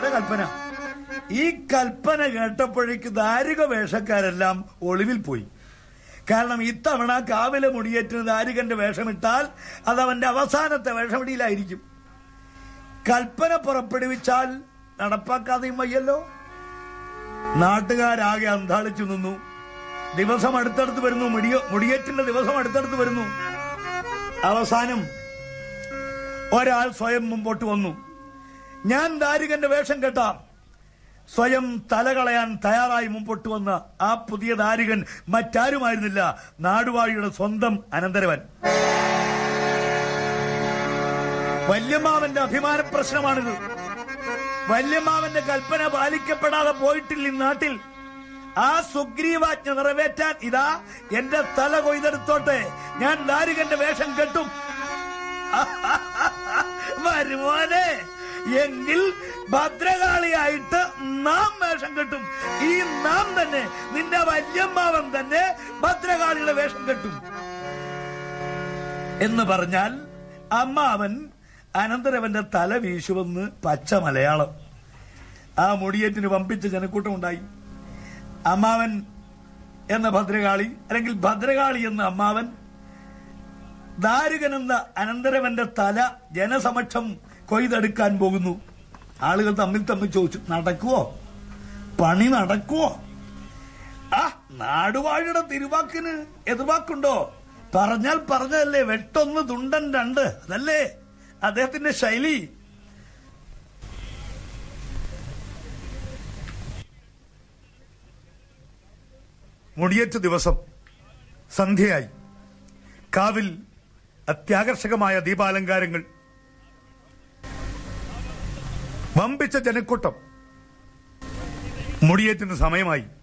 കൽപ്പന ഈ കൽപ്പന കേട്ടപ്പോഴേക്ക് ദാരിക വേഷക്കാരെല്ലാം ഒളിവിൽ പോയി കാരണം ഇത്തവണ കാവിലെ മുടിയേറ്റിന് ദാരികന്റെ വേഷമിട്ടാൽ അത് അവന്റെ അവസാനത്തെ വേഷമിടിയിലായിരിക്കും കൽപ്പന പുറപ്പെടുവിച്ചാൽ നടപ്പാക്കാതെയും വയ്യല്ലോ നാട്ടുകാരാകെ അന്താളിച്ചു നിന്നു ദിവസം അടുത്തടുത്ത് വരുന്നു മുടിയ മുടിയേറ്റിന്റെ ദിവസം അടുത്തടുത്ത് വരുന്നു അവസാനം ഒരാൾ സ്വയം മുമ്പോട്ട് വന്നു ഞാൻ ദാരികന്റെ വേഷം കെട്ടാം സ്വയം തലകളയാൻ തയ്യാറായി മുമ്പോട്ട് വന്ന ആ പുതിയ ദാരികൻ മറ്റാരുമായിരുന്നില്ല നാടുവാഴിയുടെ സ്വന്തം അനന്തരവൻ വല്യമ്മാവന്റെ അഭിമാന പ്രശ്നമാണിത് വല്യമ്മാവന്റെ കൽപ്പന പാലിക്കപ്പെടാതെ പോയിട്ടില്ല ഈ നാട്ടിൽ ആ സുഗ്രീവാജ്ഞ നിറവേറ്റാൻ ഇതാ എന്റെ തല കൊയ്തെടുത്തോട്ടെ ഞാൻ ദാരികന്റെ വേഷം കെട്ടും വരുമോനെ എങ്കിൽ ഭദ്രകാളിയായിട്ട് നാം വേഷം കെട്ടും ഈ നാം തന്നെ നിന്റെ വല്യമ്മാവൻ തന്നെ ഭദ്രകാളിയുടെ വേഷം കെട്ടും എന്ന് പറഞ്ഞാൽ അമ്മാവൻ അനന്തരവന്റെ തല വീശുവെന്ന് പച്ച മലയാളം ആ മുടിയേറ്റിന് വമ്പിച്ച ജനക്കൂട്ടം ഉണ്ടായി അമ്മാവൻ എന്ന ഭദ്രകാളി അല്ലെങ്കിൽ ഭദ്രകാളി എന്ന അമ്മാവൻ ദാരുകൻ എന്ന അനന്തരവന്റെ തല ജനസമക്ഷം കൊയ്തെടുക്കാൻ പോകുന്നു ആളുകൾ തമ്മിൽ തമ്മിൽ ചോദിച്ചു നടക്കുവോ പണി നടക്കുവോ ആ നാടുവാഴിയുടെ തിരുവാക്കിന് എതിർവാക്കുണ്ടോ പറഞ്ഞാൽ പറഞ്ഞതല്ലേ വെട്ടൊന്ന് തുണ്ടൻ രണ്ട് അതല്ലേ അദ്ദേഹത്തിന്റെ ശൈലി മുടിയേറ്റ ദിവസം സന്ധ്യയായി കാവിൽ അത്യാകർഷകമായ ദീപാലങ്കാരങ്ങൾ വമ്പിച്ച ജനക്കൂട്ടം മുടിയേറ്റിന് സമയമായി